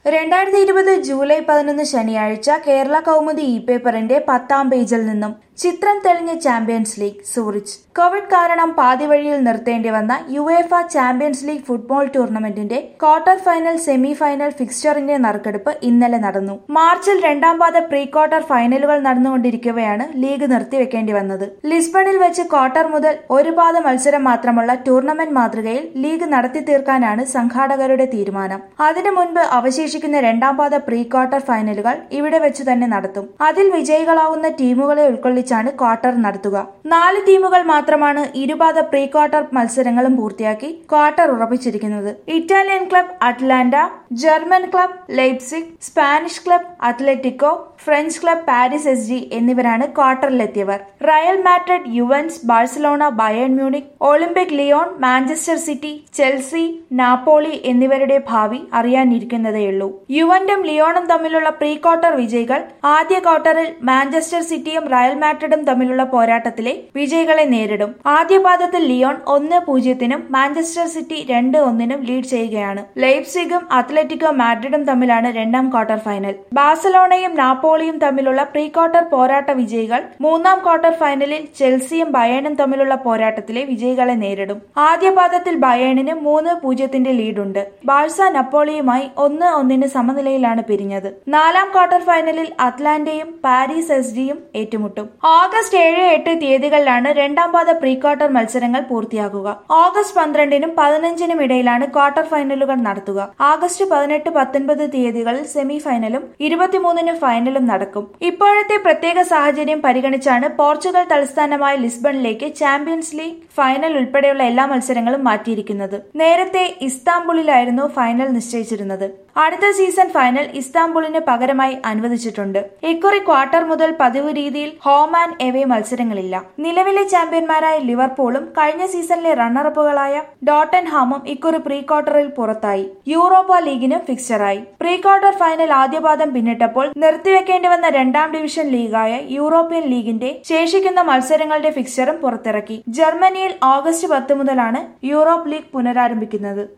രണ്ടായിരത്തി ഇരുപത് ജൂലൈ പതിനൊന്ന് ശനിയാഴ്ച കേരള കൗമുദി ഇ പേപ്പറിന്റെ പത്താം പേജിൽ നിന്നും ചിത്രം തെളിഞ്ഞ ചാമ്പ്യൻസ് ലീഗ് സൂറിച്ച് കോവിഡ് കാരണം പാതി വഴിയിൽ നിർത്തേണ്ടി വന്ന യുവേഫ ചാമ്പ്യൻസ് ലീഗ് ഫുട്ബോൾ ടൂർണമെന്റിന്റെ ക്വാർട്ടർ ഫൈനൽ സെമി ഫൈനൽ ഫിക്സ്ചറിന്റെ നറുക്കെടുപ്പ് ഇന്നലെ നടന്നു മാർച്ചിൽ രണ്ടാം പാദ പ്രീ ക്വാർട്ടർ ഫൈനലുകൾ നടന്നുകൊണ്ടിരിക്കവെയാണ് ലീഗ് നിർത്തിവെക്കേണ്ടി വന്നത് ലിസ്ബണിൽ വെച്ച് ക്വാർട്ടർ മുതൽ ഒരു പാദ മത്സരം മാത്രമുള്ള ടൂർണമെന്റ് മാതൃകയിൽ ലീഗ് നടത്തി തീർക്കാനാണ് സംഘാടകരുടെ തീരുമാനം അതിനു മുൻപ് അവശേഷിക്കുന്ന രണ്ടാം പാദ പ്രീ ക്വാർട്ടർ ഫൈനലുകൾ ഇവിടെ വെച്ച് തന്നെ നടത്തും അതിൽ വിജയികളാവുന്ന ടീമുകളെ ഉൾക്കൊള്ളിച്ചാണ് ക്വാർട്ടർ നടത്തുക നാല് ടീമുകൾ മാത്രമാണ് ഇരുപാദ പ്രീ ക്വാർട്ടർ മത്സരങ്ങളും പൂർത്തിയാക്കി ക്വാർട്ടർ ഉറപ്പിച്ചിരിക്കുന്നത് Italian club Atalanta German club Leipzig Spanish club Atletico French club Paris S G എന്നിവരാണ് ക്വാർട്ടറിലെത്തിയവർ Real Madrid Juventus Barcelona Bayern Munich Olympique Lyon Manchester City Chelsea Napoli എന്നിവരുടെ ഭാവി അറിയാനിരിക്കുന്നതേയുള്ളൂ യുവന്റും ലിയോണും തമ്മിലുള്ള പ്രീ ക്വാർട്ടർ വിജയികൾ ആദ്യ ക്വാർട്ടറിൽ മാഞ്ചസ്റ്റർ സിറ്റിയും റയൽ മാഡ്രിഡും തമ്മിലുള്ള പോരാട്ടത്തിലെ വിജയികളെ നേരിടും ആദ്യ പാദത്തിൽ ലിയോൺ ഒന്ന് പൂജ്യത്തിനും മാഞ്ചസ്റ്റർ സിറ്റി രണ്ട് ഒന്നിനും ലീഡ് ചെയ്യുകയാണ് ലൈപ്സിഗും അത്ലറ്റിക്കോ മാഡ്രിഡും തമ്മിലാണ് രണ്ടാം ക്വാർട്ടർ ഫൈനൽ ബാഴ്സലോണയും നാപ്പോളിയും തമ്മിലുള്ള പ്രീ ക്വാർട്ടർ പോരാട്ട വിജയികൾ മൂന്നാം ക്വാർട്ടർ ഫൈനലിൽ ചെൽസിയും ബയേണും തമ്മിലുള്ള പോരാട്ടത്തിലെ വിജയികളെ നേരിടും ആദ്യ പാദത്തിൽ ബയേണിന് മൂന്ന് പൂജ്യത്തിന്റെ ലീഡുണ്ട് ബാഴ്സ നപ്പോളിയുമായി ഒന്ന് ഒന്നിന് സമനിലയിലാണ് പിരിഞ്ഞത് നാലാം ക്വാർട്ടർ ഫൈനലിൽ അറ്റ്ലാന്റയും പാരീസ് എസ് ഡിയും ഏറ്റുമുട്ടും ഓഗസ്റ്റ് ഏഴ് എട്ട് തീയതികളിലാണ് രണ്ടാം പാദ പ്രീ ക്വാർട്ടർ മത്സരങ്ങൾ പൂർത്തിയാകുക ഓഗസ്റ്റ് പന്ത്രണ്ടിനും പതിനഞ്ചിനും ഇടയിലാണ് ക്വാർട്ടർ ഫൈനലുകൾ നടത്തുക ആഗസ്റ്റ് പതിനെട്ട് പത്തൊൻപത് തീയതികളിൽ സെമി ഫൈനലും ഇരുപത്തിമൂന്നിന് ഫൈനലും നടക്കും ഇപ്പോഴത്തെ പ്രത്യേക സാഹചര്യം പരിഗണിച്ചാണ് പോർച്ചുഗൽ തലസ്ഥാനമായ ലിസ്ബണിലേക്ക് ചാമ്പ്യൻസ് ലീഗ് ഫൈനൽ ഉൾപ്പെടെയുള്ള എല്ലാ മത്സരങ്ങളും മാറ്റിയിരിക്കുന്നത് നേരത്തെ ഇസ്താംബുളിലായിരുന്നു ഫൈനൽ നിശ്ചയിച്ചിരുന്നത് അടുത്ത സീസൺ ഫൈനൽ ഇസ്താംബുളിന് പകരമായി അനുവദിച്ചിട്ടുണ്ട് ഇക്കുറി ക്വാർട്ടർ മുതൽ പതിവ് രീതിയിൽ ഹോം ആൻഡ് എവേ മത്സരങ്ങളില്ല നിലവിലെ ചാമ്പ്യന്മാരായ ലിവർപൂളും കഴിഞ്ഞ സീസണിലെ റണ്ണറപ്പുകളായ ഡോട്ടൻഹാമും ഇക്കുറി പ്രീ ക്വാർട്ടറിൽ പുറത്തായി യൂറോപ്പ ലീഗിനും ഫിക്സറായി പ്രീ ക്വാർട്ടർ ഫൈനൽ ആദ്യപാദം പിന്നിട്ടപ്പോൾ നിർത്തിവെക്കേണ്ടി വന്ന രണ്ടാം ഡിവിഷൻ ലീഗായ യൂറോപ്യൻ ലീഗിന്റെ ശേഷിക്കുന്ന മത്സരങ്ങളുടെ ഫിക്സറും പുറത്തിറക്കി ജർമ്മനിയിൽ ഓഗസ്റ്റ് പത്ത് മുതലാണ് യൂറോപ്പ് ലീഗ് പുനരാരംഭിക്കുന്നത്